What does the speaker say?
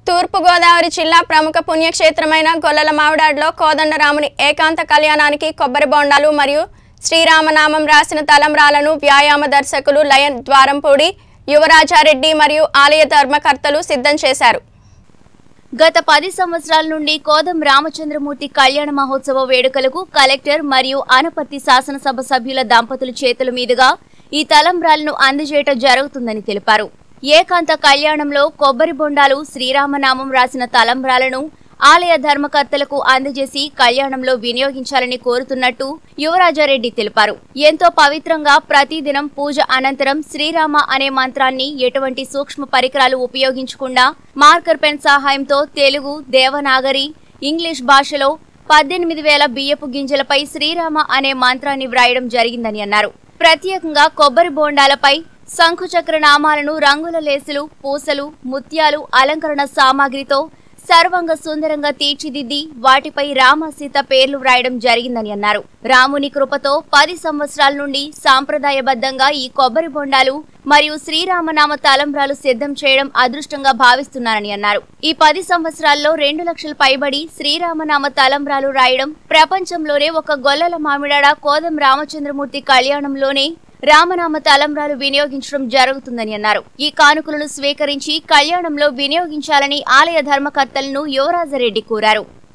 తూర్పుగోదావరి జిల్లా ప్రముఖ పుణ్యక్షేత్రమైన గొల్లల మావిడాడులో కోదండరాముని ఏకాంత కళ్యాణానికి కొబ్బరి బొండాలు మరియు శ్రీరామనామం రాసిన తలంబ్రాలను వ్యాయామ దర్శకులు లయన్ ద్వారంపూడి యువరాజారెడ్డి మరియు ఆలయ ధర్మకర్తలు సిద్ధం చేశారు గత పది సంవత్సరాల నుండి కోదం రామచంద్రమూర్తి కళ్యాణ మహోత్సవ వేడుకలకు కలెక్టర్ మరియు ఆనపర్తి శాసనసభ సభ్యుల దంపతుల చేతుల మీదుగా ఈ తలంబ్రాలను అందజేయటం జరుగుతుందని తెలిపారు ఏకాంత కళ్యాణంలో కొబ్బరి బొండాలు శ్రీరామనామం రాసిన తలంబ్రాలను ఆలయ ధర్మకర్తలకు అందజేసి కళ్యాణంలో వినియోగించాలని కోరుతున్నట్టు యువరాజారెడ్డి తెలిపారు ఎంతో పవిత్రంగా ప్రతిదినం పూజ అనంతరం శ్రీరామ అనే మంత్రాన్ని ఎటువంటి సూక్ష్మ పరికరాలు ఉపయోగించకుండా మార్కర్ పెన్ సహాయంతో తెలుగు దేవనాగరి ఇంగ్లీష్ భాషలో పద్దెనిమిది వేల బియ్యపు గింజలపై శ్రీరామ అనే మంత్రాన్ని వ్రాయడం జరిగిందని అన్నారు ప్రత్యేకంగా కొబ్బరి బోండాలపై శంఖుచక్ర నామాలను రంగుల లేసులు పూసలు ముత్యాలు అలంకరణ సామాగ్రితో సర్వంగ సుందరంగా తీర్చిదిద్ది వాటిపై రామ సీత పేర్లు వ్రాయడం జరిగిందని అన్నారు రాముని కృపతో పది సంవత్సరాల నుండి సాంప్రదాయబద్ధంగా ఈ కొబ్బరి బొండాలు మరియు శ్రీరామనామ తలంబ్రాలు సిద్ధం చేయడం అదృష్టంగా భావిస్తున్నారని అన్నారు ఈ పది సంవత్సరాల్లో రెండు లక్షల పైబడి శ్రీరామనామ తలంబ్రాలు రాయడం ప్రపంచంలోనే ఒక గొల్లల మామిడాడ కోదం రామచంద్రమూర్తి కళ్యాణంలోనే రామనామ తలంబ్రాలు వినియోగించడం జరుగుతుందని అన్నారు ఈ కానుకలను స్వీకరించి కళ్యాణంలో వినియోగించాలని ఆలయ ధర్మకర్తలను యువరాజరెడ్డి కోరారు